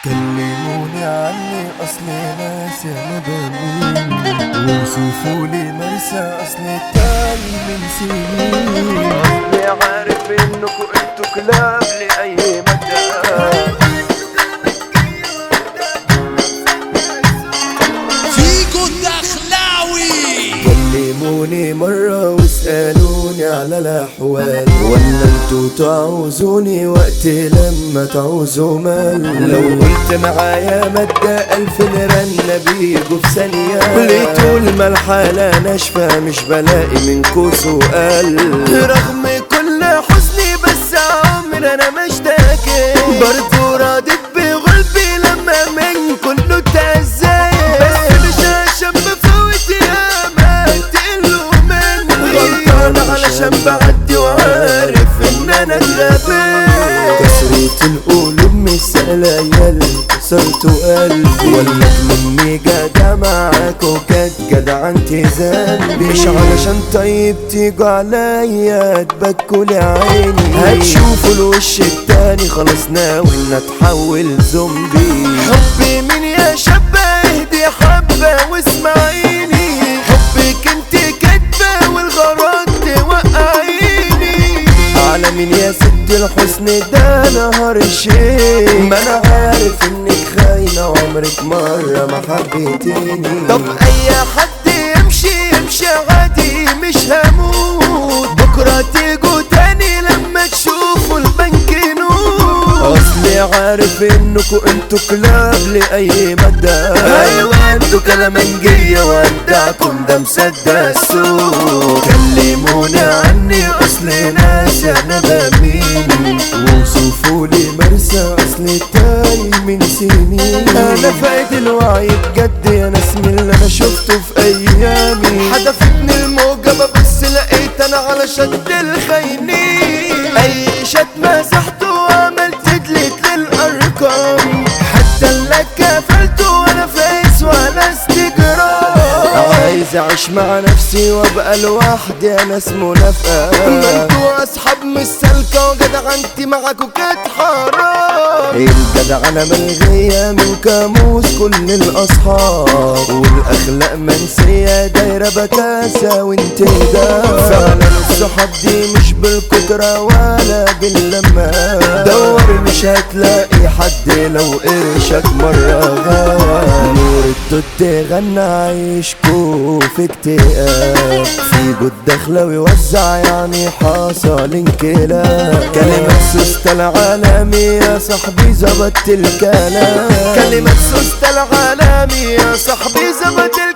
كلموني عني اصلي ناس يا مدامين وصفوا لي مرسى اصلي تاني من سنين اصلي عارف انكم انتوا كلاب لاي مكان فيكو الدخلاوي كلموني مرة واسألوني على الأحوال ولا انتوا تعوزوني وقت لما تعوزوا مال لو قلت معايا مادة ألف ليرة بيجوا في ثانية ليه طول ما الحالة ناشفة مش بلاقي منكوا سؤال رغم كل حزني بس عمر أنا مشتاكي برضو راضيت بغلبي لما من كله تأذيت بس مش عشان بفوت ياما تقلوا مني غلطان علشان بعدي وعارف ان انا اتغبيت كسرة القلوب مش سلايل كسرت قلبي ولك مني جدع معاك وكانت جدع انت ذنبي مش علشان طيب تيجوا عليا تبكوا لي عيني هتشوفوا الوش التاني خلاص ناوي ان اتحول زومبي حبي مين يا شابة اهدي حبة واسمعيني حبك انت كدبة والغرض توقعيني على مين يا ست الحسن ده نهار الشيء ما انا عارف انك خاينة وعمرك مرة ما حبيتيني طب اي حد يمشي يمشي عادي مش هموت بكرة تيجوا تاني لما تشوفوا البنك نور اصلي عارف انكوا انتوا كلاب لاي مدى ايوه انتوا كلامنجية وادعكم ده مصدق السوق كلموني عني اصلي ناس انا بمين وصفوا لي مرسى اصلي تاي من سنين انا فايت الوعي بجد يا ناس من اللي انا شفته في ايامي حدفتني الموجة ببص لقيت انا على شد الخاينين اي شد مسحته وعملت ديليت للارقام حتى اللي كفلته وانا فيس وانا استجرام عايز اعيش مع نفسي وابقى لوحدي انا اسمه نفقه ما انتوا اصحاب مش سالكه وجدعنتي معاكوا كانت حرام الجدع انا ملغيه من كاموس كل الاصحاب والاخلاق منسيه دايره بكاسه وانتداب فعلا الصحاب دي مش بالكتره ولا باللمه دور مش هتلاقي حد لو قرشك مره غاب نور التوت غنى عيشكو في اكتئاب في جود داخله ويوزع يعني حصل انكلاب كلمة سوستة العالمي يا صاحبي زبط الكلام كلمة سوستة العالمي يا صاحبي زبط الكلام